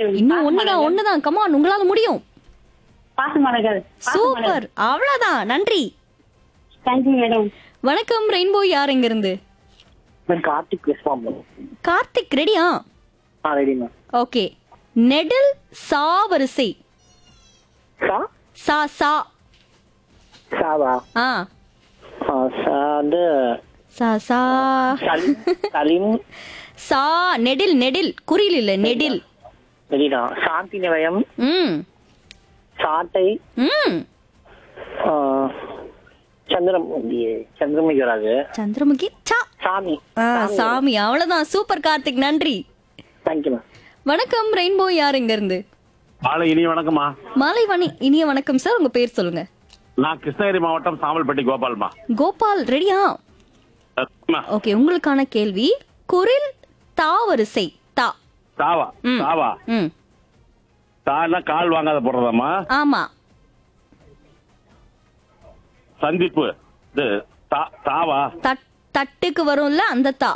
இன்னும் ஒண்ணுதான் ஒண்ணுதான் கமான் உங்களால முடியும் பாசமலர்கள் சூப்பர் அவ்வளவுதான் நன்றி தேங்க்யூ மேடம் வணக்கம் ரெயின்போ யார் எங்க இருந்து நான் கார்த்திக் ரெஸ்பாண்ட் பண்ணும் கார்த்திக் ரெடியா ஆ ரெடி மேம் ஓகே நெடில் சா வரிசை சா சா சா சாவா ஆ ஆ, சா வந்து சா சா சலீம் சலீம் சா நெடில் நெடில் குறியில் இல்ல நெடில் ரெடிதான் சாந்தி நிலையம் ம் சாட்டை ம் ஆ, சந்திரம் இல்லையே சந்திரமுகி வராது சந்திரமுகி சா சாமி ஆ, சாமி அவ்வளவுதான் சூப்பர் கார்த்திக் நன்றி தேங்க்யூ மேம் வணக்கம் ரெயின்போ யார் எங்க இருந்து மாலை இனி வணக்கம்மா மாலை வணி இனிய வணக்கம் சார் உங்க பேர் சொல்லுங்க நான் கிருஷ்ணகிரி மாவட்டம் சாமல்பட்டி கோபால்மா கோபால் ரெடியா அம்மா, ஓகே உங்களுக்கான கேள்வி குரில் தா வரிசை தா தாவா ம். தாவா ம் தானா கால் வாங்காத போடுறதாம்மா ஆமா சந்திப்பு இது தா- தாவா தட் தட்டுக்கு வரும்ல அந்த தா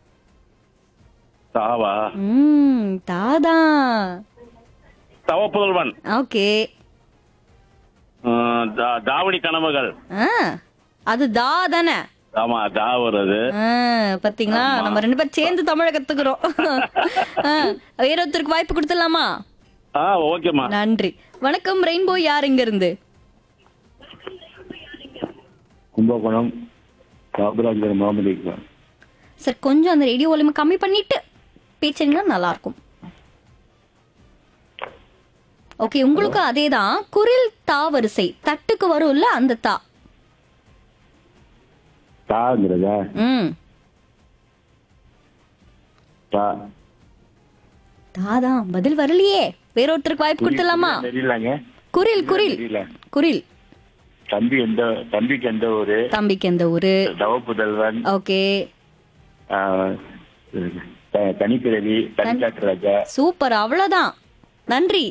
தாவா ம் தாதான் தவ புதல்வன் ஓகே ம், தா- தாவணி கனவுகள் ஆ அது தா தானே ஆமா தா வருது ஆ, பாத்தீங்களா நம்ம ரெண்டு பேரும் சேர்ந்து தமிழ கத்துக்கிறோம் ஆ, வேற ஒருத்தருக்கு வாய்ப்பு கொடுத்துடலாமா ஆ ஓகேம்மா நன்றி வணக்கம் ரெயின்போ யார் இங்க இருந்து கும்பகோணம் காபராஜர் முகமது இக்பால் சார் கொஞ்சம் அந்த ரேடியோ வால்யூம் கம்மி பண்ணிட்டு பேசுறீங்கன்னா நல்லா இருக்கும் ஓகே உங்களுக்கு அதேதான் குரில் தா வரிசை தட்டுக்கு வரும்ல அந்த தா தாங்கிறதா ம் தா தாதான் பதில் வரலையே வேற ஒருத்தருக்கு வாய்ப்பு கொடுத்துடலாமா தெரியலங்க குரில் குரில் தெரியல குரில் தம்பி எந்த தம்பிக்கு எந்த ஊரு தம்பிக்கு எந்த ஊரு தவ புதல்வன் ஓகே ஆஹ், த- தனிப்பிறவி தனிக்காட்டு ராஜா சூப்பர் அவ்வளவுதான் நன்றி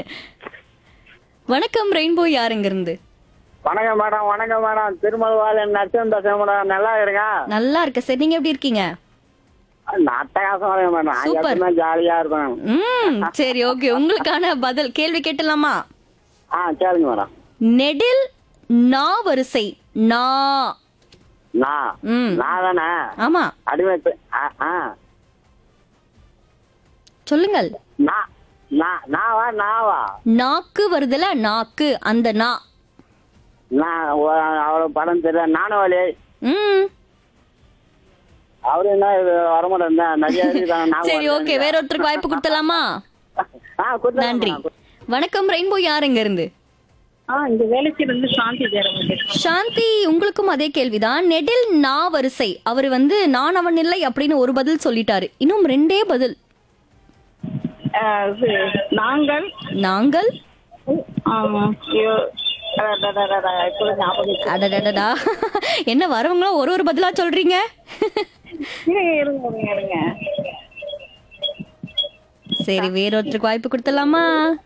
வணக்கம் ரெயின்போ யார் இங்க இருந்து வணக்கம் மேடம் வணக்கம் மேடம் திருமலவாளன் நச்சம் பேசுறேன் மேடம் நல்லா இருங்க நல்லா இருக்க சார் நீங்க எப்படி இருக்கீங்க அட்டகாசம் வரேன் மேடம் Super. எப்பவுமே ஜாலியா இருக்கும் ம் சரி ஓகே உங்களுக்கான பதில் கேள்வி கேட்டலாமா ஆ கேளுங்க மேடம் நெடில் நா வரிசை நா நான் ம். நான் தானே ஆமா அடிமை பெ- ஆ, ஆ சொல்லுங்கள் நான் நான் நாவா நாவா நாக்கு வருதுல நாக்கு அந்த நா நான் ஒ- அவ்வளவு படம் தெரியல நானும் வழி ம் அவரு என்ன இது வரமாட்டேன் நிறைய இருக்குதாங்க. நான் சரி வரல. ஓகே வேற ஒருத்தருக்கு வாய்ப்பு கொடுத்தலாமா ஆ கொடுத்துருங்க நன்றி மேடம். வணக்கம் ரெயின்போ யார் இங்க இருந்து ஆ இந்த வேலைக்கு இருந்து சாந்தி ஜெயராமன் சாந்தி உங்களுக்கும் அதே கேள்விதான் நெடில் நா வரிசை அவர் வந்து நான் அவன் இல்லை அப்படின்னு ஒரு பதில் சொல்லிட்டாரு இன்னும் ரெண்டே பதில் நாங்கள் நாங்கள் ஆமா, ஐயோ, அடடடடடா, இப்பொழுது ஞாபகம் இருக்கு. அடடடடா என்ன வரவங்களும் ஒரு ஒரு பதிலா சொல்றீங்க இருங்க, இருங்க, இருங்க, இருங்க. சரி வேற ஒருத்தருக்கு வாய்ப்பு கொடுத்துடலாமா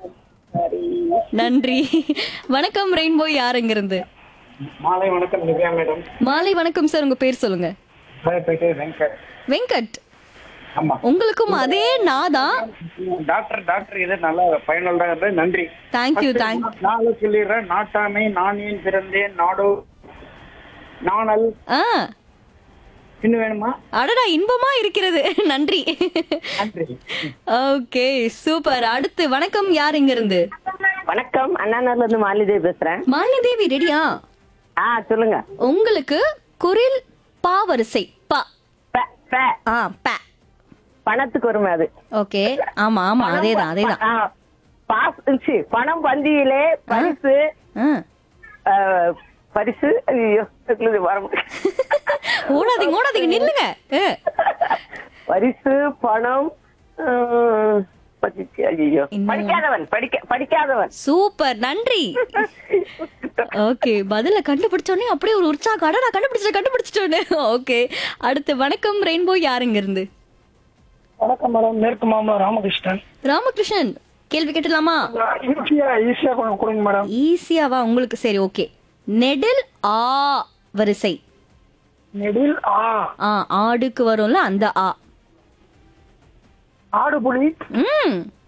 நன்றி வணக்கம் ரெயின்போ யார் இங்க இருந்து மாலை வணக்கம் திவ்யா மேடம் மாலை வணக்கம் சார் உங்க பேர் சொல்லுங்க போயிட்டு வெங்கட் வெங்கட் ஆமா உங்களுக்கும் அதே நாதான் டாக்டர் டாக்டர் இது நல்லா பயனுள்ளதா இருந்தது நன்றி தேங்க்யூ தேங்க் நாலு சொல்லிடுறேன் நாட்டாமை நான் ஏன் பிறந்தேன் நாடோ நாணல் ஆ இன்னும் வேணுமா அடடா இன்பமா இருக்கிறது நன்றி நன்றி ஓகே சூப்பர் அடுத்து வணக்கம் யார் இங்க இருந்து வணக்கம் அண்ணாநர்ல இருந்து மாலிதேவி பேசுறேன் மாலினி தேவி ரெடியா ஆ சொல்லுங்க உங்களுக்கு குரில் பா வரிசை பா ப- ப. ஆ ப பணத்துக்கு வருமே அது ஓகே ஆமா ஆமா அதேதான் அதேதான் ஆ, பாஸ் சி, பணம் பந்தியிலே பரிசு ஆ. ஆ, பரிசு ஐயோ இதுல வர முடியல. ஓடாதீங்க ஓடாதீங்க நில்லுங்க ஆ. பரிசு பணம் ஆ, பரிசு, ஐயோ இன்னும் படிக்காதவன் படிக்க படிக்காதவன் சூப்பர் நன்றி ஓகே பதில கண்டுபிடிச்சோடனே அப்படியே ஒரு உற்சாகம் அடடா கண்டுபிடிச்சிட்டேன் கண்டுபிடிச்சிட்டோன்னு ஓகே அடுத்து வணக்கம் ரெயின்போ யாருங்க இருந்து வணக்கம் மேடம் மேற்கு மாமலம் ராமகிருஷ்ணன் ராமகிருஷ்ணன் கேள்வி கேட்டலாமா ஈஸியா ஈஸியா கொஞ்சம் கொடுங்க மேடம் ஈஸியாவா உங்களுக்கு சரி ஓகே நெடில் ஆ வரிசை நெடில் ஆ ஆ ஆடுக்கு வரும்ல அந்த ஆ ஆடு புலி ம்